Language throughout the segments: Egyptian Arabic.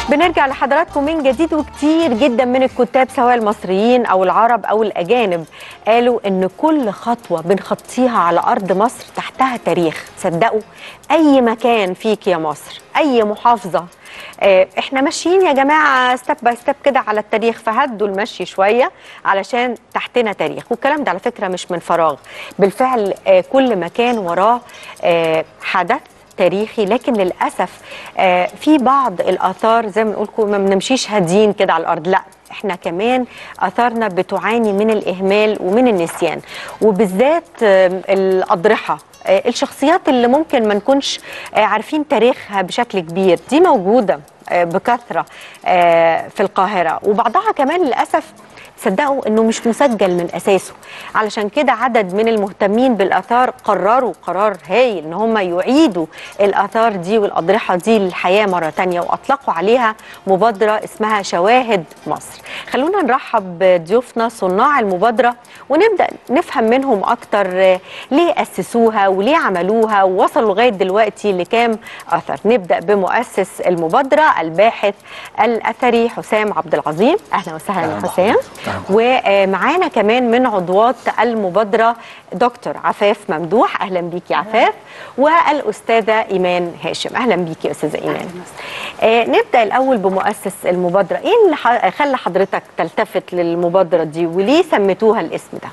بنرجع لحضراتكم من جديد وكتير جدا من الكتاب سواء المصريين او العرب او الاجانب قالوا ان كل خطوه بنخطيها على ارض مصر تحتها تاريخ صدقوا اي مكان فيك يا مصر اي محافظه آه، احنا ماشيين يا جماعه ستيب باي ستيب كده على التاريخ فهدوا المشي شويه علشان تحتنا تاريخ والكلام ده على فكره مش من فراغ بالفعل آه، كل مكان وراه آه، حدث تاريخي لكن للاسف آه، في بعض الاثار زي ما بنقول كو- ما بنمشيش هاديين كده على الارض لا احنا كمان اثارنا بتعاني من الاهمال ومن النسيان وبالذات آه، الاضرحه آه، الشخصيات اللي ممكن ما نكونش آه، عارفين تاريخها بشكل كبير دي موجوده آه، بكثره آه، في القاهره وبعضها كمان للاسف صدقوا انه مش مسجل من اساسه علشان كده عدد من المهتمين بالاثار قرروا قرار هايل ان هم يعيدوا الاثار دي والاضرحه دي للحياه مره تانية واطلقوا عليها مبادره اسمها شواهد مصر خلونا نرحب بضيوفنا صناع المبادره ونبدا نفهم منهم اكتر آه، ليه اسسوها وليه عملوها ووصلوا لغايه دلوقتي لكام اثر نبدا بمؤسس المبادره الباحث الاثري حسام عبد العظيم اهلا وسهلا أهلا يا بحضرتك. حسام أهلا بحضرتك. ومعانا كمان من عضوات المبادرة دكتور عفاف ممدوح أهلا بيك يا عفاف والأستاذة إيمان هاشم أهلا بيك يا أستاذة إيمان آه نبدأ الأول بمؤسس المبادرة إيه اللي ح- خلى حضرتك تلتفت للمبادرة دي وليه سميتوها الاسم ده؟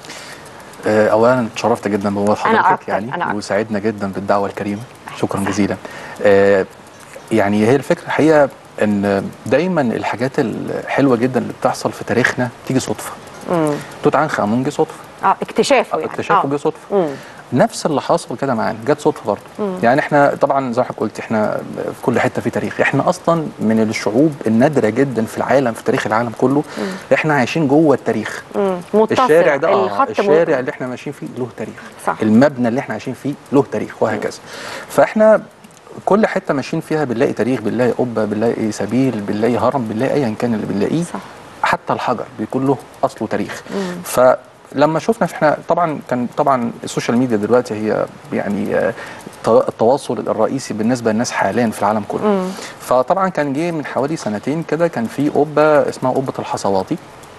آه، اولا اتشرفت جدا بوجود أنا حضرتك أكتر، يعني أنا أكتر. وسعدنا جدا بالدعوه الكريمه شكرا جزيلا آه، يعني هي الفكره الحقيقه ان دايما الحاجات الحلوه جدا اللي بتحصل في تاريخنا تيجي صدفه مم. توت عنخ امون جه صدفه اه اكتشافه يعني اكتشافه آه. جه صدفه مم. نفس اللي حصل كده معانا جت صدفه برضه يعني احنا طبعا زي ما حضرتك قلت احنا في كل حته في تاريخ احنا اصلا من الشعوب النادره جدا في العالم في تاريخ العالم كله احنا عايشين جوه التاريخ مم. متصل الشارع ده آه الخط الشارع م- اللي احنا ماشيين فيه له تاريخ صح. المبنى اللي احنا عايشين فيه له تاريخ وهكذا فاحنا كل حته ماشيين فيها بنلاقي تاريخ بنلاقي قبه بنلاقي سبيل بنلاقي هرم بنلاقي ايا كان اللي بنلاقيه صح. حتى الحجر بيكون له اصله تاريخ فلما شفنا احنا طبعا كان طبعا السوشيال ميديا دلوقتي هي يعني آه، الت- التواصل الرئيسي بالنسبه للناس حاليا في العالم كله فطبعا كان جه من حوالي سنتين كده كان في قبه اسمها قبه الحصواتي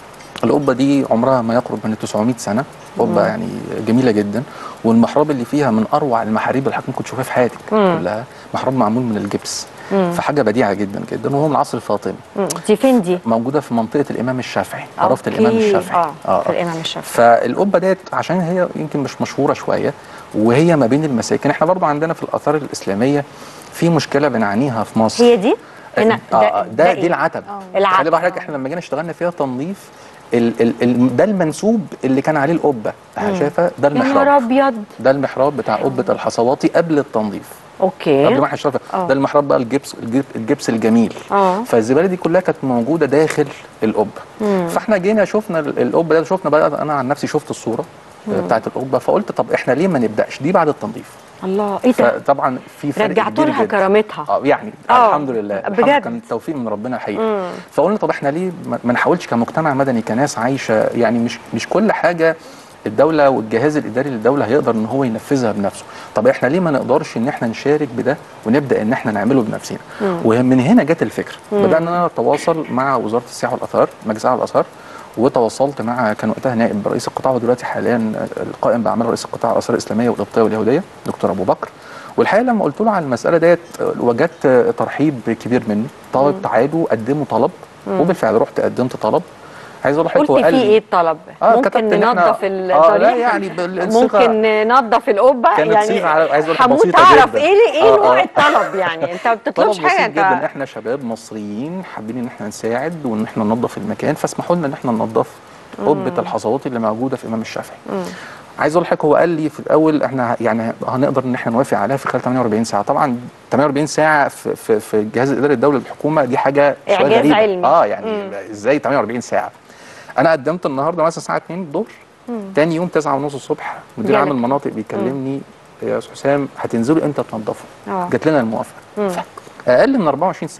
القبه دي عمرها ما يقرب من 900 سنه قبه يعني جميله جدا والمحراب اللي فيها من اروع المحاريب اللي حضرتك ممكن تشوفها في حياتك كلها محراب معمول من الجبس فحاجه بديعه جدا جدا وهو من العصر الفاطمي مم. دي فين دي؟ موجوده في منطقه الامام الشافعي عرفت أوكي. الامام الشافعي اه في الامام الشافعي فالقبه ديت عشان هي يمكن مش مشهوره شويه وهي ما بين المساكن احنا برضو عندنا في الاثار الاسلاميه في مشكله بنعانيها في مصر هي دي؟ هنا آه آه، ده, إيه؟ دي العتب العتب. خلي بالك احنا لما جينا اشتغلنا فيها تنظيف ال ال ال ده المنسوب اللي كان عليه القبه شايفه ده يا نهار المحراب ابيض ده المحراب بتاع قبه الحصواتي قبل التنظيف اوكي قبل ما احنا نشتغل آه. ده المحراب بقى الجبس الجب- الجبس الجميل اه فالزباله دي كلها كانت موجوده داخل القبه فاحنا جينا شفنا ال- القبه ده شفنا بقى انا عن نفسي شفت الصوره بتاعت القبه فقلت طب احنا ليه ما نبداش دي بعد التنظيف الله ايه ده؟ فطبعا في فرق رجعتوا كبير لها جدا. كرامتها اه يعني آه، الحمد لله الحمد بجد. كان توفيق من ربنا الحقيقه فقلنا طب احنا ليه ما- ما نحاولش كمجتمع مدني كناس عايشه يعني مش مش كل حاجه الدوله والجهاز الاداري للدوله هيقدر ان هو ينفذها بنفسه طب احنا ليه ما نقدرش ان احنا نشارك بده ونبدا ان احنا نعمله بنفسنا ومن هنا جت الفكره بدانا نتواصل مع وزاره السياحه والاثار مجلس اعلى الاثار وتواصلت مع كان وقتها نائب رئيس القطاع ودلوقتي حاليا القائم باعمال رئيس القطاع الاثار الاسلاميه والقبطيه واليهوديه دكتور ابو بكر والحقيقه لما قلت له على المساله ديت وجدت ترحيب كبير منه طلب تعالوا قدموا طلب وبالفعل رحت قدمت طلب عايز اقول لحضرتك قلت هو قال فيه لي- ايه الطلب؟ آه، ممكن كتبت إن إحنا- ننظف آه، الضريح لا، يعني بالصيغة- ممكن ننظف القبه كانت يعني صيغة على- عايز أقول لك هموت بسيطة اعرف جداً. ايه ايه آه، نوع آه. الطلب يعني انت ما طلب بتطلبش حاجه بسيط انت جدا احنا شباب مصريين حابين ان احنا نساعد وان احنا ننظف المكان فاسمحوا لنا ان احنا ننظف قبه الحصوات اللي موجوده في امام الشافعي عايز اقول لحضرتك هو قال لي في الاول احنا يعني هنقدر ان احنا نوافق عليها في خلال 48 ساعه طبعا 48 ساعه في في, في الجهاز الاداري الدولي للحكومه دي حاجه شويه إعجاز غريبه علمي. اه يعني ازاي 48 ساعه انا قدمت النهارده مثلا الساعه 2 الظهر تاني يوم 9 ونص الصبح مدير جالك. عام المناطق بيكلمني يا استاذ حسام هتنزلوا امتى تنظفوا آه. جات لنا الموافقه اقل من 24 ساعه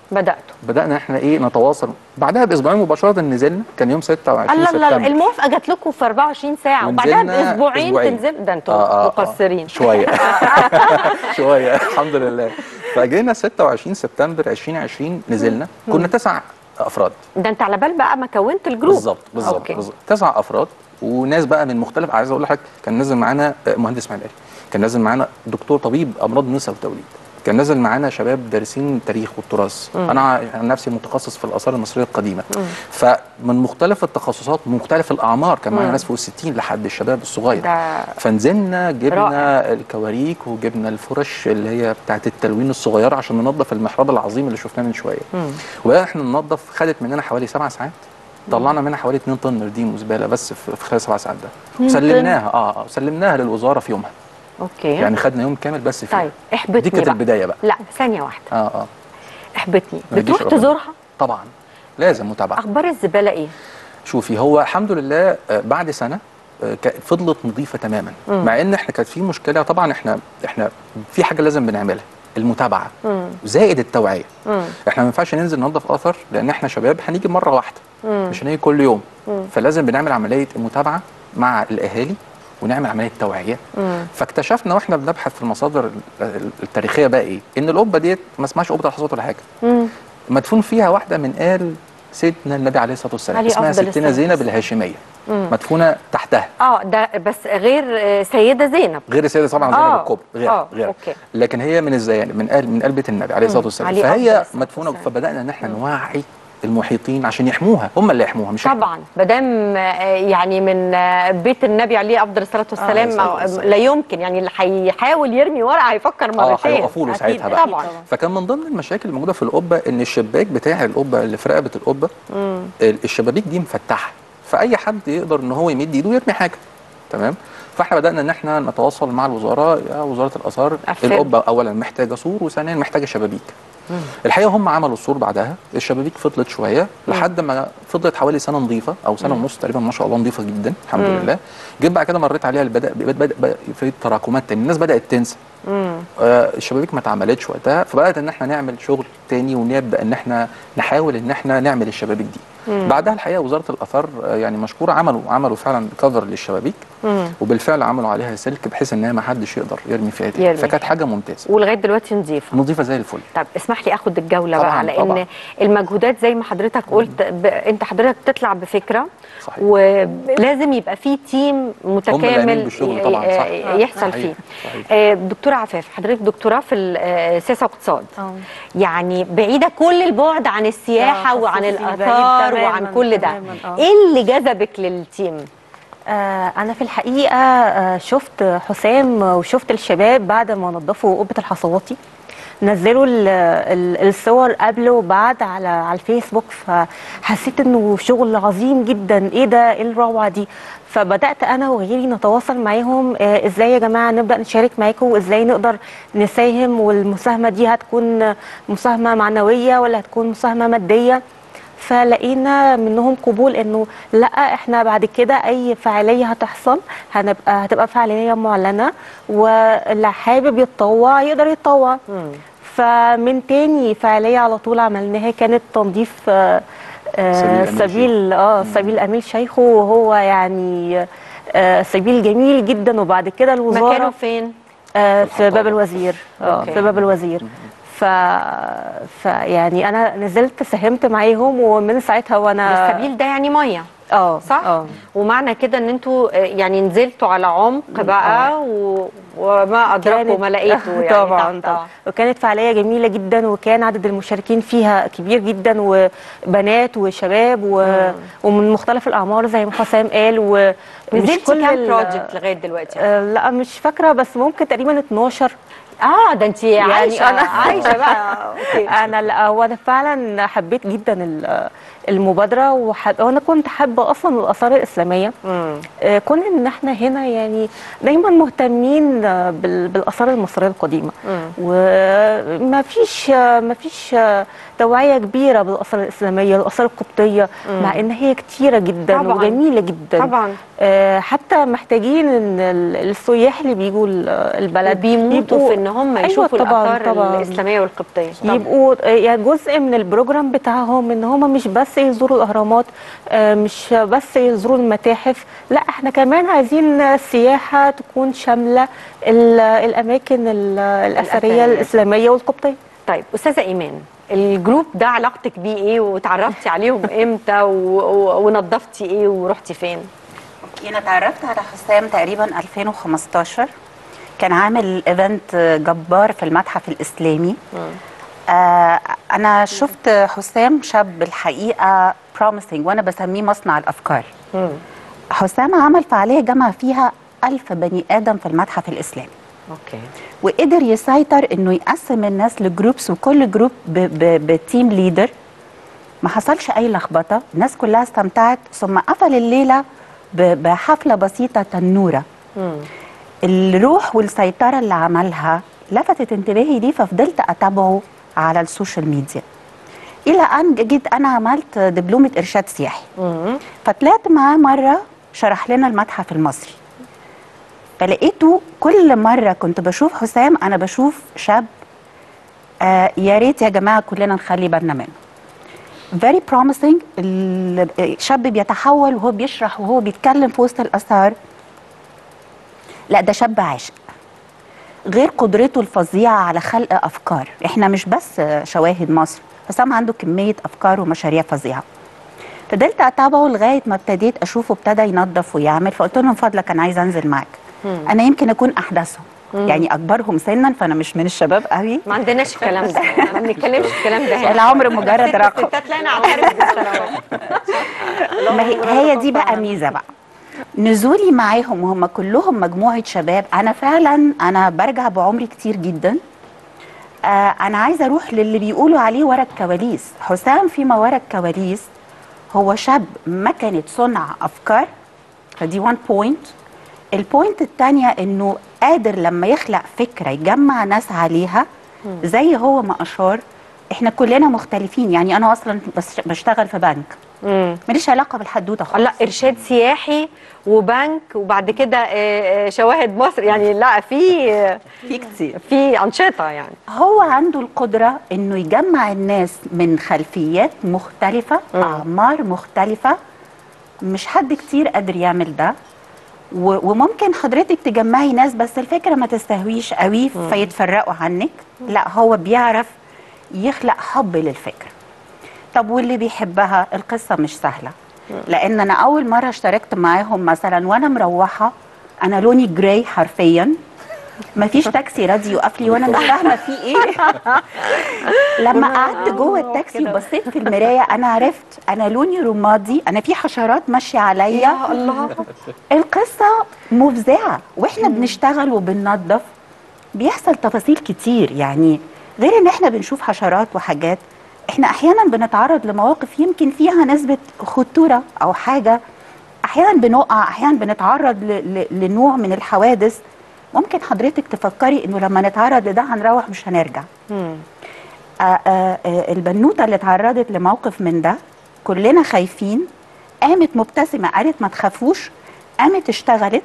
بداتوا بدانا احنا ايه نتواصل بعدها باسبوعين مباشره نزلنا كان يوم 26 الله الله سبتمبر الموافقه جات لكم في 24 ساعه وبعدها ونزلنا باسبوعين أسبوعين. تنزل ده انتوا آه، آه، آه. مقصرين شويه شويه الحمد لله فجينا 26 سبتمبر 2020 نزلنا كنا تسع افراد ده انت على بال بقى ما كونت الجروب بالظبط بالظبط أوكي. بالظبط تسع افراد وناس بقى من مختلف عايز اقول لحضرتك كان نازل معانا مهندس معماري كان نازل معانا دكتور طبيب امراض نساء وتوليد كان نازل معانا شباب دارسين التاريخ والتراث انا عن نفسي متخصص في الاثار المصريه القديمه فمن مختلف التخصصات من مختلف الاعمار كان معانا ناس فوق الستين لحد الشباب الصغير ده فنزلنا جبنا رائع. الكواريك وجبنا الفرش اللي هي بتاعت التلوين الصغيره عشان ننظف المحراب العظيم اللي شفناه من شويه وبقى احنا ننظف خدت مننا حوالي سبع ساعات طلعنا منها حوالي 2 طن رديم وزباله بس في في خلال سبع ساعات ده اتنين طن؟ سلمناها اه اه سلمناها للوزاره في يومها اوكي يعني خدنا يوم كامل بس فيها طيب احبطني دي كانت بقى. البدايه بقى لا ثانيه واحده اه اه احبطني ما يجيش بتروح ربنا. تزورها طبعا لازم متابعه اخبار الزباله ايه شوفي هو الحمد لله آه، بعد سنه آه، ك- فضلت نظيفه تماما مم. مع ان احنا كانت في مشكله طبعا احنا احنا في حاجه لازم بنعملها المتابعه مم. زائد التوعيه مم. احنا ما ينفعش ننزل ننظف اثر لان احنا شباب هنيجي مره واحده مم. مش هنيجي كل يوم مم. فلازم بنعمل عمليه متابعه مع الاهالي ونعمل عمليه توعيه مم. فاكتشفنا واحنا بنبحث في المصادر ال- التاريخيه بقى ايه ان القبه ديت ما اسمهاش قبه الحصوات ولا حاجه مم. مدفون فيها واحده من آل سيدنا النبي عليه الصلاه والسلام عليه اسمها أفضل ستنا الصلاة زينب والسلام. الهاشميه مم. مدفونه تحتها اه ده بس غير آه، سيده زينب غير السيده طبعا زينب آه. الكبرى غير آه، غير أوكي. لكن هي من الزيان من آل من آل بيت النبي عليه الصلاه والسلام عليه أفضل فهي الصلاة مدفونه والسلام. فبدانا ان احنا نوعي المحيطين عشان يحموها هم اللي يحموها مش إحنا. طبعا مادام آه، يعني من آه، بيت النبي عليه افضل الصلاه والسلام الصلاة آه، والسلام. لا يمكن يعني اللي هيحاول يرمي ورقه هيفكر اه مرتين هيوقفوا له أكيد، ساعتها بقى طبعا فكان من ضمن المشاكل الموجوده في القبه ان الشباك بتاع القبه اللي في رقبه القبه ال- الشبابيك دي مفتحه فاي حد يقدر ان هو يمد ايده ويرمي حاجه تمام فاحنا بدانا ان احنا نتواصل مع الوزاره يا وزاره الاثار أفهم. القبه اولا محتاجه سور وثانيا محتاجه شبابيك الحقيقه هم عملوا السور بعدها الشبابيك فضلت شويه لحد ما فضلت حوالي سنه نظيفه او سنه ونص تقريبا ما شاء الله نظيفه جدا الحمد لله جيت بعد كده مريت عليها بدا بدا بدا بدا في تراكمات تاني الناس بدات تنسى مم. آه، الشبابيك ما اتعملتش وقتها فبدات ان احنا نعمل شغل تاني ونبدا ان احنا نحاول ان احنا نعمل الشبابيك دي بعدها الحقيقه وزاره الاثار آه، يعني مشكوره عملوا عملوا فعلا كفر للشبابيك مم. وبالفعل عملوا عليها سلك بحيث ان ما حدش يقدر يرمي فيها تاني يرمي فكانت فيها. حاجه ممتازه ولغايه دلوقتي نظيفه نظيفه زي الفل طب اسمح لي اخد الجوله طبعاً، بقى لان طبعاً. المجهودات زي ما حضرتك قلت ب... انت حضرتك تطلع بفكره صحيح. ولازم يبقى في تيم اللي قايمين متكامل بالشغل طبعاً، صح. ي- يحصل صحيح، فيه صحيح. آه، دكتوره عفاف حضرتك دكتوراه في السياسه واقتصاد اه يعني بعيده كل البعد عن السياحه آه، وعن خصوصي بعيد الاثار تماماً، وعن كل ده تماماً، آه. ايه اللي جذبك للتيم آه، أنا في الحقيقة آه، شفت حسام وشفت الشباب بعد ما نظفوا قبة الحصواتي نزلوا ال- ال- الصور قبل وبعد على على الفيسبوك فحسيت انه شغل عظيم جدا ايه ده ايه الروعه دي فبدات انا وغيري نتواصل معاهم آه، ازاي يا جماعه نبدا نشارك معاكم وازاي نقدر نساهم والمساهمه دي هتكون مساهمه معنويه ولا هتكون مساهمه ماديه فلقينا منهم قبول انه لا احنا بعد كده اي فعاليه هتحصل هنبقى هتبقى فعاليه معلنه واللي حابب يتطوع يقدر يتطوع فمن تاني فعاليه على طول عملناها كانت تنظيف آه، آه، سبيل أمير سبيل اه سبيل امير شيخه وهو يعني آه، سبيل جميل جدا وبعد كده الوزاره مكانه فين آه، في في باب الحطابة. الوزير اه أوكي. في باب الوزير ف... ف يعني انا نزلت ساهمت معاهم ومن ساعتها وانا السبيل ده يعني ميه اه صح؟ اه ومعنى كده ان انتوا آه، يعني نزلتوا على عمق بقى و... وما ادراكوا كانت- ما لقيتوا يعني طبعا تحت. طبعا وكانت فعاليه جميله جدا وكان عدد المشاركين فيها كبير جدا وبنات وشباب و... ومن مختلف الاعمار زي ما حسام قال ومش نزلتي كام ال- بروجكت لغايه دلوقتي؟ آه لا مش فاكره بس ممكن تقريبا 12 اه ده انت عايشه أنا- عايشه بقى اوكي انا لا هو انا فعلا حبيت جدا ال- المبادره وحب... وانا كنت حابه اصلا الاثار الاسلاميه مم. آه، كون ان احنا هنا يعني دايما مهتمين آه، بال- بالاثار المصريه القديمه وما فيش ما فيش توعيه كبيره بالاثار الاسلاميه الاثار القبطيه مع ان هي كتيره جدا طبعاً. وجميله جدا طبعا آه، حتى محتاجين ان ال- السياح اللي بيجوا ال- البلد بيموتوا يبقوا- في ان ان هم أيوة يشوفوا طبعاً، الاثار طبعاً. الاسلاميه والقبطيه يبقوا آه، يعني جزء من البروجرام بتاعهم ان هم مش بس يزوروا الاهرامات آه، مش بس يزوروا المتاحف لا احنا كمان عايزين السياحه تكون شامله ال- الاماكن ال- الاثريه الأثرية. الاسلاميه والقبطيه طيب استاذه ايمان الجروب ده علاقتك بيه ايه وتعرفتي عليهم امتى و... و... ونظفتي ايه ورحتي فين انا اتعرفت على حسام تقريبا 2015 كان عامل ايفنت جبار في المتحف الاسلامي آه انا شفت حسام شاب الحقيقه بروميسنج وانا بسميه مصنع الافكار حسام عمل فعاليه جمع فيها ألف بني ادم في المتحف الاسلامي اوكي وقدر يسيطر انه يقسم الناس لجروبس وكل جروب ب- ب- بتيم ليدر ما حصلش اي لخبطه الناس كلها استمتعت ثم قفل الليله ب- بحفله بسيطه تنوره الروح والسيطره اللي عملها لفتت انتباهي ليه ففضلت اتابعه على السوشيال ميديا الى ان جيت انا عملت دبلومه ارشاد سياحي فطلعت معاه مره شرح لنا المتحف المصري فلقيته كل مره كنت بشوف حسام انا بشوف شاب آه يا ريت يا جماعه كلنا نخلي بالنا منه very promising الشاب بيتحول وهو بيشرح وهو بيتكلم في وسط الاثار لا ده شاب عاشق غير قدرته الفظيعه على خلق افكار احنا مش بس شواهد مصر حسام عنده كميه افكار ومشاريع فظيعه فضلت اتابعه لغايه ما ابتديت اشوفه ابتدى ينظف ويعمل فقلت له من فضلك انا عايزه انزل معاك انا يمكن اكون احدثهم يعني اكبرهم سنا فانا مش من الشباب قوي ما عندناش الكلام ده ما بنتكلمش في الكلام ده هنا العمر مجرد ست رقم ستات لا نعترف بالثروات ما هي, هي دي بقى ميزه بقى نزولي معاهم وهم كلهم مجموعه شباب انا فعلا انا برجع بعمري كتير جدا آه انا عايزه اروح للي بيقولوا عليه ورا الكواليس حسام فيما ورا الكواليس هو شاب مكنه صنع افكار فدي وان بوينت البوينت الثانيه انه قادر لما يخلق فكره يجمع ناس عليها زي هو ما اشار احنا كلنا مختلفين يعني انا اصلا بس بشتغل في بنك ماليش علاقه بالحدوته خالص لا ارشاد سياحي وبنك وبعد كده آه، آه، شواهد مصر يعني لا في آه، في كتير في انشطه يعني هو عنده القدرة انه يجمع الناس من خلفيات مختلفة اعمار مختلفة مش حد كتير قادر يعمل ده و- وممكن حضرتك تجمعي ناس بس الفكرة ما تستهويش قوي فيتفرقوا عنك لا هو بيعرف يخلق حب للفكرة طب واللي بيحبها القصة مش سهلة لان انا اول مرة اشتركت معاهم مثلا وانا مروحة انا لوني جراي حرفيا مفيش تاكسي راضي يوقف لي وانا مش فاهمه في ايه لما قعدت جوه التاكسي وبصيت في المرايه انا عرفت انا لوني رمادي انا في حشرات ماشيه عليا يا الله القصه مفزعه واحنا بنشتغل وبننظف بيحصل تفاصيل كتير يعني غير ان احنا بنشوف حشرات وحاجات احنا احيانا بنتعرض لمواقف يمكن فيها نسبه خطوره او حاجه احيانا بنقع احيانا بنتعرض ل- ل- لنوع من الحوادث ممكن حضرتك تفكري انه لما نتعرض لده هنروح مش هنرجع آه آه آه البنوته اللي اتعرضت لموقف من ده كلنا خايفين قامت مبتسمه قالت ما تخافوش قامت اشتغلت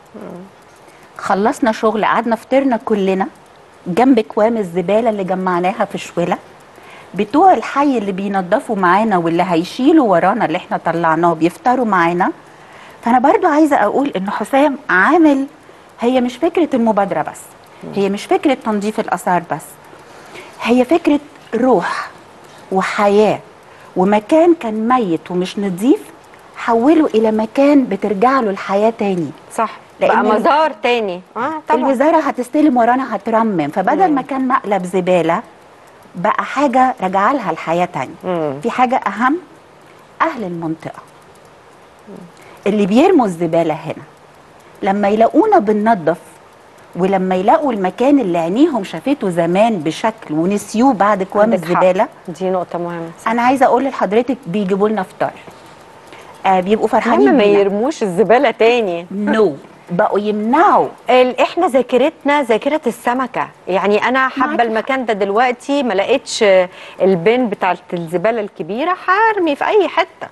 خلصنا شغل قعدنا فطرنا كلنا جنب كوام الزباله اللي جمعناها في شوله بتوع الحي اللي بينظفوا معانا واللي هيشيلوا ورانا اللي احنا طلعناه بيفطروا معانا فانا برضو عايزه اقول ان حسام عامل هي مش فكره المبادره بس هي مش فكره تنظيف الاثار بس هي فكره روح وحياه ومكان كان ميت ومش نظيف حوله الى مكان بترجع له الحياه تاني صح لأن بقى ال- مزار تاني اه طبعا الوزاره هتستلم ورانا هترمم فبدل ما كان مقلب زباله بقى حاجه رجع لها الحياه تاني مم. في حاجه اهم اهل المنطقه اللي بيرموا الزباله هنا لما يلاقونا بننظف ولما يلاقوا المكان اللي عينيهم شافته زمان بشكل ونسيوه بعد كوام عندك حق. الزباله دي نقطه مهمه انا عايزه اقول لحضرتك بيجيبوا لنا فطار آه بيبقوا فرحانين المهم ما بينا. يرموش الزباله تاني نو بقوا يمنعوا ال- احنا ذاكرتنا ذاكره السمكه يعني انا حابه معاكي المكان ده دلوقتي ما لقيتش البن بتاعه الزباله الكبيره هرمي في اي حته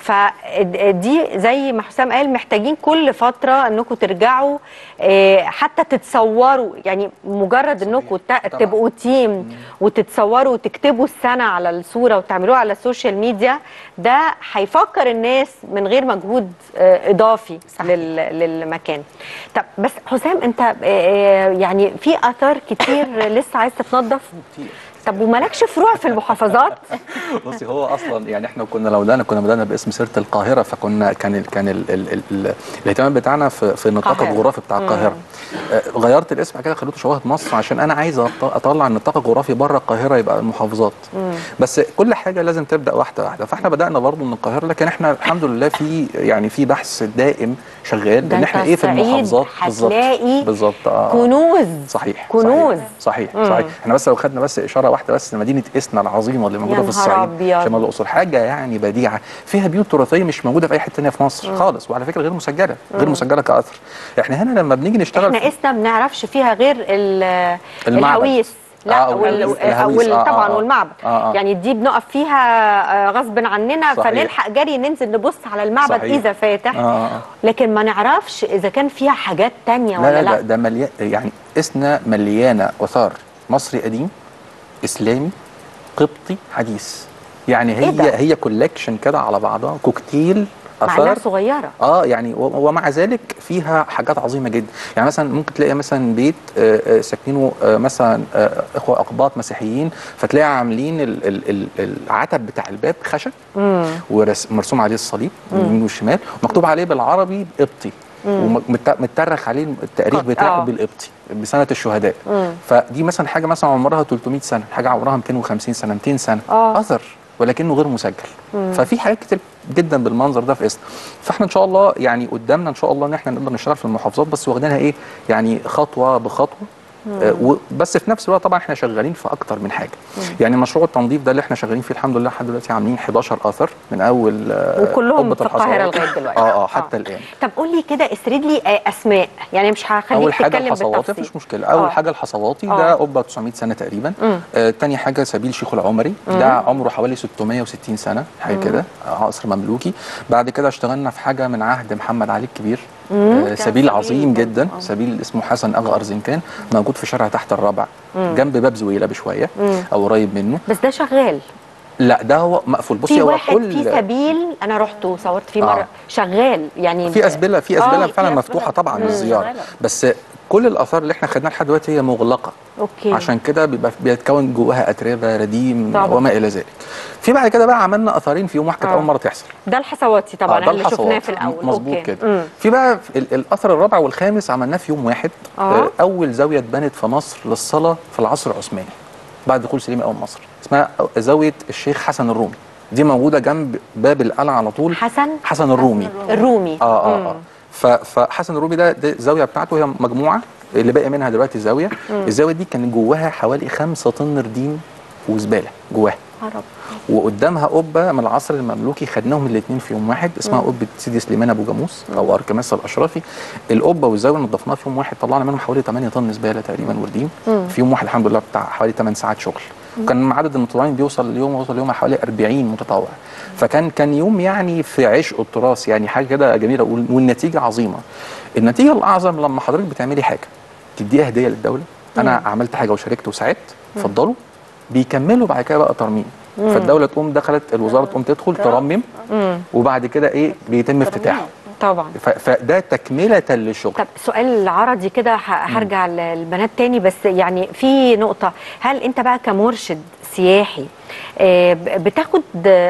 فدي زي ما حسام قال محتاجين كل فتره انكم ترجعوا آه، حتى تتصوروا يعني مجرد انكم ت- طبعاً. تبقوا تيم وتتصوروا وتكتبوا السنه على الصوره وتعملوها على السوشيال ميديا ده هيفكر الناس من غير مجهود آه، اضافي صحيح. لل للمكان طب بس حسام انت آه، آه، يعني في اثار كتير لسه عايز تتنضف طب ومالكش فروع في المحافظات بصي هو اصلا يعني احنا كنا لو بدانا كنا بدانا باسم سيره القاهره فكنا كان ال كان ال ال ال ال الاهتمام بتاعنا في في النطاق القاهرة. الجغرافي بتاع القاهره آه غيرت الاسم بعد كده خليته شواهد مصر عشان انا عايز أط- اطلع النطاق الجغرافي بره القاهره يبقى المحافظات بس كل حاجه لازم تبدا واحده واحده فاحنا بدانا برضو من القاهره لكن احنا الحمد لله في يعني في بحث دائم شغال ده ان انت احنا ايه في الصعيد المحافظات هتلاقي بالظبط آه. كنوز صحيح كنوز. صحيح صحيح, صحيح. احنا بس لو خدنا بس اشاره واحده بس لمدينه اسنا العظيمه اللي موجوده يا في نهار الصعيد أبيض. شمال الاقصر حاجه يعني بديعه فيها بيوت تراثيه مش موجوده في اي حته ثانيه في مصر خالص وعلى فكره غير مسجله غير مسجله كاثر احنا هنا لما بنيجي نشتغل احنا اسنا ما بنعرفش فيها غير ال- المعبد. الهويس لا آه، وال... والهويس- الهويس، وال... آه، طبعا آه، آه. والمعبد آه، آه. يعني دي بنقف فيها آه، غصب عننا صحيح. فنلحق جري ننزل نبص على المعبد صحيح. اذا فاتح آه، آه. لكن ما نعرفش اذا كان فيها حاجات تانية لا ولا لا لا, ده, ده مليان يعني اسنا مليانه اثار مصري قديم اسلامي قبطي حديث يعني إيه هي ده؟ هي كولكشن كده على بعضها كوكتيل مع انها اثار صغيره اه يعني و- ومع ذلك فيها حاجات عظيمه جدا يعني مثلا ممكن تلاقي مثلا بيت آه، آه، ساكنينه آه، مثلا آه، اخوه اقباط مسيحيين فتلاقي عاملين ال- ال- ال- العتب بتاع الباب خشب ومرسوم عليه الصليب من اليمين والشمال ومكتوب عليه بالعربي قبطي ومترخ عليه التاريخ قط- بتاعه آه. بالقبطي بسنه الشهداء فدي مثلا حاجه مثلا عمرها 300 سنه حاجه عمرها 250 سنه 200 سنه آه. اثر ولكنه غير مسجل ففي حاجات كتير جدا بالمنظر ده في اسنا فاحنا ان شاء الله يعني قدامنا ان شاء الله ان احنا نقدر نشتغل في المحافظات بس واخدينها ايه يعني خطوه بخطوه آه بس في نفس الوقت طبعا احنا شغالين في اكتر من حاجه يعني مشروع التنظيف ده اللي احنا شغالين فيه الحمد لله لحد دلوقتي عاملين 11 اثر من اول آه، وكلهم قبة في القاهره الحصوات. لغايه دلوقتي اه اه حتى الان طب قول لي كده اسرد لي آه، اسماء يعني مش هخليك اول حاجه تتكلم الحصواتي بالتفصيل مفيش مشكله اول آه. حاجه الحصواتي آه. ده قبه 900 سنه تقريبا آه تاني حاجه سبيل شيخ العمري ده عمره حوالي 660 سنه حاجه كده عصر مملوكي بعد كده اشتغلنا في حاجه من عهد محمد علي الكبير آه سبيل عظيم جدا سبيل اسمه حسن اغا ارزنكان موجود في شارع تحت الرابع جنب باب زويله بشويه او قريب منه بس ده شغال لا ده هو مقفول بصي في هو واحد كل في سبيل انا رحت وصورت فيه آه. مره شغال يعني في اسبله في اسبله آه، فعلا في مفتوحه أسبلة. طبعا مم. للزياره شغالة. بس كل الاثار اللي احنا خدناها لحد دلوقتي هي مغلقه اوكي عشان كده بيبقى بيتكون جواها اتربه رديم طبعا. وما الى ذلك في بعد كده بقى عملنا اثارين في يوم واحد كانت آه. اول مره تحصل ده الحصواتي طبعا آه، ده اللي شفناه الحصوات. في الاول مظبوط أوكي. كده مم. في بقى في ال- الاثر الرابع والخامس عملناه في يوم واحد آه. اول زاويه اتبنت في مصر للصلاه في العصر العثماني بعد دخول سليم اول مصر اسمها زاويه الشيخ حسن الرومي دي موجوده جنب باب القلعه على طول حسن حسن الرومي الرومي اه اه مم. اه ف- فحسن الرومي ده, ده الزاويه بتاعته هي مجموعه اللي باقي منها دلوقتي زاويه الزاويه دي كان جواها حوالي خمسة طن رديم وزباله جواها عرب وقدامها قبه من العصر المملوكي خدناهم الاثنين في يوم واحد اسمها قبه سيدي سليمان ابو جاموس او اركماس الاشرفي القبه والزاويه نضفناها في يوم واحد طلعنا منهم حوالي 8 طن زباله تقريبا ورديم في يوم واحد الحمد لله بتاع حوالي 8 ساعات شغل كان عدد المتطوعين بيوصل اليوم وصل اليوم حوالي 40 متطوع فكان كان يوم يعني في عشق التراث يعني حاجه كده جميله وال- والنتيجه عظيمه النتيجه الاعظم لما حضرتك بتعملي حاجه تديها هديه للدوله انا عملت حاجه وشاركت وساعدت اتفضلوا بيكملوا بعد كده بقى ترميم فالدوله تقوم دخلت الوزاره تقوم تدخل ترمم وبعد كده ايه بيتم افتتاحه طبعا ف- فده تكمله للشغل طب سؤال عرضي كده ه- هرجع للبنات تاني بس يعني في نقطة هل انت بقى كمرشد سياحي آه، ب- بتاخد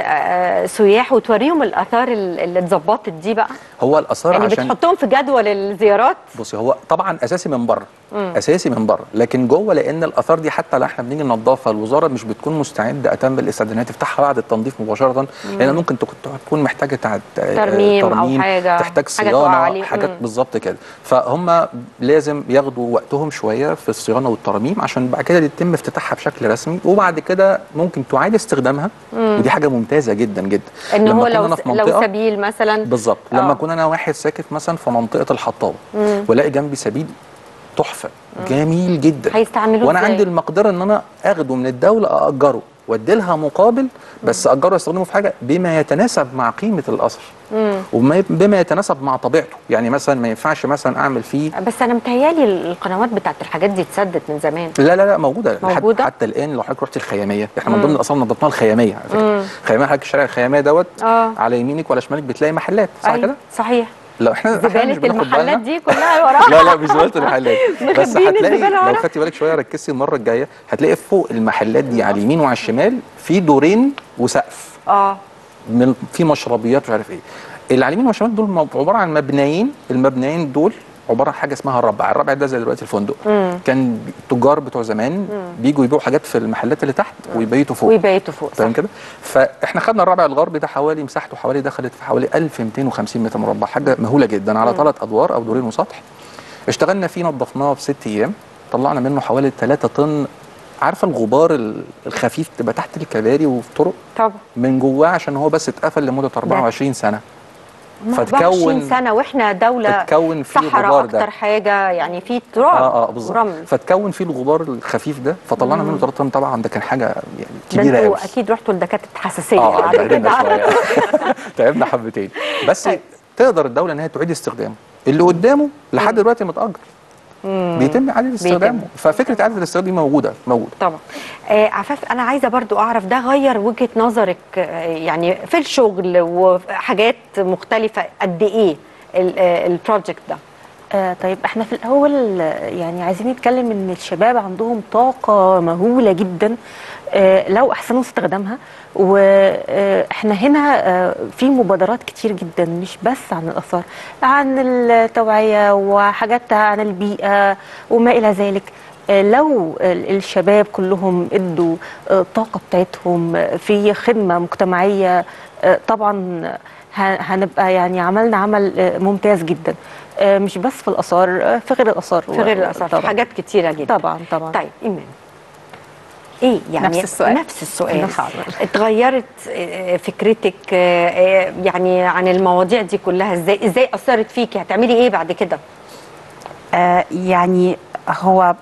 آه، سياح وتوريهم الآثار ال- اللي اتظبطت دي بقى هو الاثار يعني عشان بتحطهم في جدول الزيارات بصي هو طبعا اساسي من بره اساسي من بره لكن جوه لان الاثار دي حتى لو احنا بنيجي ننظفها الوزاره مش بتكون مستعده اتم الاستعدادات تفتحها بعد التنظيف مباشره لان ممكن تكون تكون محتاجه تع- ترميم أو حاجة، تحتاج حاجة تقع صيانه عليه. حاجات مم. بالظبط كده فهم لازم ياخدوا وقتهم شويه في الصيانه والترميم عشان بعد كده يتم افتتاحها بشكل رسمي وبعد كده ممكن تعاد استخدامها ودي حاجه ممتازه جدا جدا ان لما هو أكون لو أنا في لو منطقة- سبيل مثلا بالظبط آه. لما اكون انا واحد ساكت مثلا في منطقه الحطابه والاقي جنبي سبيل تحفه جميل جدا هيستعملوه وانا إزاي؟ عندي المقدره ان انا اخده من الدوله اجره وادي لها مقابل بس اجره استخدمه في حاجه بما يتناسب مع قيمه الاثر وبما بما يتناسب مع طبيعته يعني مثلا ما ينفعش مثلا اعمل فيه بس انا متهيالي القنوات بتاعت الحاجات دي اتسدت من زمان لا لا لا موجوده لحد- موجودة؟ حتى الان لو حضرتك رحت الخياميه احنا من ضمن الاثار نظفناها الخياميه على فكره الخياميه حضرتك الشارع الخياميه دوت آه. على يمينك ولا شمالك بتلاقي محلات صح أيوة، كده؟ صحيح لا احنا احنا مش زباله بناخد المحلات بالنا. دي كلها وراها لا لا مش زباله المحلات بس مخبيين هتلاقي الزبالة لو ورا. خدتي بالك شويه ركزتي المره الجايه هتلاقي فوق المحلات دي على اليمين وعلى الشمال في دورين وسقف اه من في مشربيات مش عارف ايه اللي على اليمين والشمال دول مب- عباره عن مبنيين المبنيين دول عباره عن حاجه اسمها الربع الربع ده زي دلوقتي الفندق كان التجار بتوع زمان بيجوا يبيعوا حاجات في المحلات اللي تحت ويبيتوا فوق ويبيتوا فوق صح تمام كده فاحنا خدنا الربع الغربي ده حوالي مساحته حوالي دخلت في حوالي 1250 متر مربع حاجه مهوله جدا على ثلاث ادوار او دورين وسطح اشتغلنا فيه نظفناه في ست ايام طلعنا منه حوالي 3 طن عارفه الغبار ال- الخفيف تبقى تحت الكباري وفي طرق طبعا من جواه عشان هو بس اتقفل لمده 24 سنه 24 سنه واحنا دوله اتكون فيه صحراء الغبار ده اكتر حاجه يعني في تراب اه اه بالظبط ورمل فتكون فيه الغبار الخفيف ده فطلعنا منه 3 طن طبعا ده كان حاجه يعني ده كبيره قوي انتوا اكيد رحتوا لدكاتره حساسيه اه بعد تعبنا كده شويه تعبنا حبتين بس طيب. تقدر الدوله ان هي تعيد استخدامه اللي قدامه لحد دلوقتي متاجر بيتم اعاده استخدامه ففكره اعاده الاستخدام دي موجوده موجوده طبعا آه عفاف انا عايزه برضو اعرف ده غير وجهه نظرك آه يعني في الشغل وحاجات مختلفه قد ايه ال- آه، البروجكت ده آه طيب احنا في الاول آه، يعني عايزين نتكلم ان الشباب عندهم طاقه مهوله جدا آه لو احسنوا استخدامها واحنا هنا آه في مبادرات كتير جدا مش بس عن الاثار عن التوعيه وحاجات عن البيئه وما الى ذلك آه، لو ال- الشباب كلهم ادوا آه، الطاقه بتاعتهم آه، في خدمه مجتمعيه آه، طبعا ه- هنبقى يعني عملنا عمل آه، ممتاز جدا آه، مش بس في الاثار آه، في غير الاثار في غير الاثار في طبعاً. حاجات كتيره جدا طبعا طبعا طيب ايمان ايه يعني نفس السؤال. نفس السؤال نفس السؤال. اتغيرت آه، فكرتك آه، آه، يعني عن المواضيع دي كلها ازاي ازاي اثرت فيكي هتعملي ايه بعد كده آه يعني هو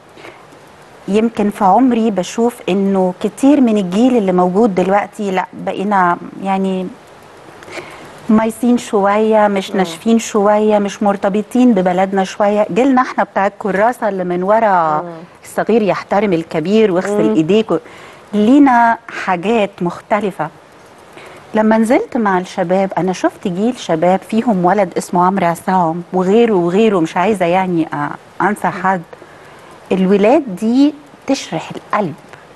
يمكن في عمري بشوف انه كتير من الجيل اللي موجود دلوقتي لا بقينا يعني مايسين شوية مش ناشفين شوية مش مرتبطين ببلدنا شوية جيلنا احنا بتاع الكراسة اللي من ورا الصغير يحترم الكبير واغسل ايديك و- لينا حاجات مختلفة لما نزلت مع الشباب انا شفت جيل شباب فيهم ولد اسمه عمرو عصام وغيره وغيره مش عايزه يعني أ- انسى حد الولاد دي تشرح القلب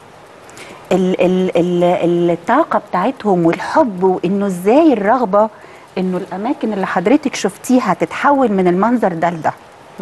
ال ال ال الطاقه بتاعتهم والحب وانه ازاي الرغبه انه الاماكن اللي حضرتك شفتيها تتحول من المنظر ده لده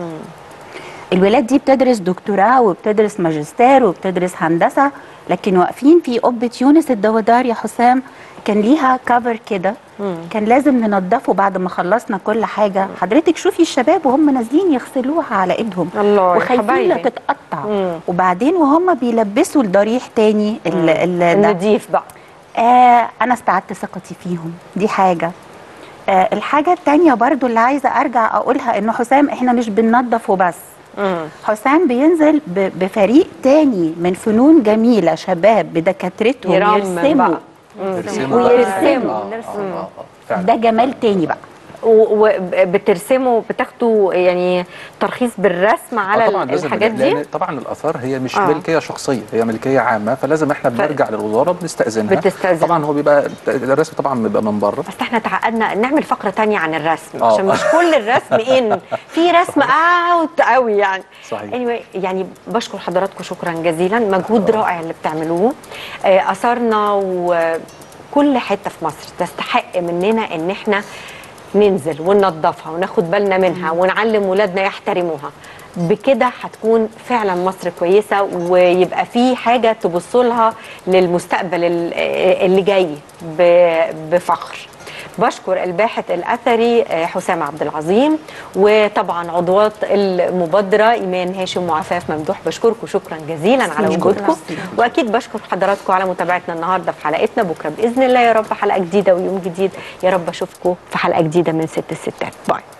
الولاد دي بتدرس دكتوراه وبتدرس ماجستير وبتدرس هندسه لكن واقفين في قبه يونس الدودار يا حسام كان ليها كفر كده كان لازم ننضفه بعد ما خلصنا كل حاجه حضرتك شوفي الشباب وهم نازلين يغسلوها على ايدهم الله يا وخايفين لا حبايبي. تتقطع مم. وبعدين وهم بيلبسوا الضريح تاني ال- ال- ده النضيف بقى آه انا استعدت ثقتي فيهم دي حاجه آه الحاجه التانية برضو اللي عايزه ارجع اقولها انه حسام احنا مش بننظف وبس مم. حسام بينزل ب- بفريق تاني من فنون جميله شباب بدكاترتهم يرمم يرسموا بقى يرسموا بقى. ويرسموا. آه، آه، آه، آه، فعلا. ده جمال تاني بقى وبترسموا بتاخدوا يعني ترخيص بالرسم على آه طبعا لازم الحاجات دي لأن طبعا الاثار هي مش آه. آه. ملكيه شخصيه هي ملكيه عامه فلازم احنا بنرجع للوزاره بنستاذنها بتستأذن. طبعا هو بيبقى الرسم طبعا بيبقى من بره بس احنا تعقدنا نعمل فقره تانية عن الرسم آه. عشان مش كل الرسم ان في رسم اوت قوي يعني صحيح. anyway يعني بشكر حضراتكم شكرا جزيلا مجهود رائع اللي بتعملوه آه، اثارنا وكل حته في مصر تستحق مننا ان احنا ننزل وننظفها وناخد بالنا منها ونعلم ولادنا يحترموها بكده هتكون فعلا مصر كويسه ويبقى في حاجه تبص لها للمستقبل ال- اللي جاي ب- بفخر بشكر الباحث الاثري آه، حسام عبد العظيم وطبعا عضوات المبادره ايمان هاشم وعفاف ممدوح بشكركم شكرا جزيلا على ميرسي. وجودكم واكيد بشكر حضراتكم على متابعتنا النهارده في حلقتنا بكره باذن الله يا رب حلقه جديده ويوم جديد يا رب اشوفكم في حلقه جديده من ست الستات باي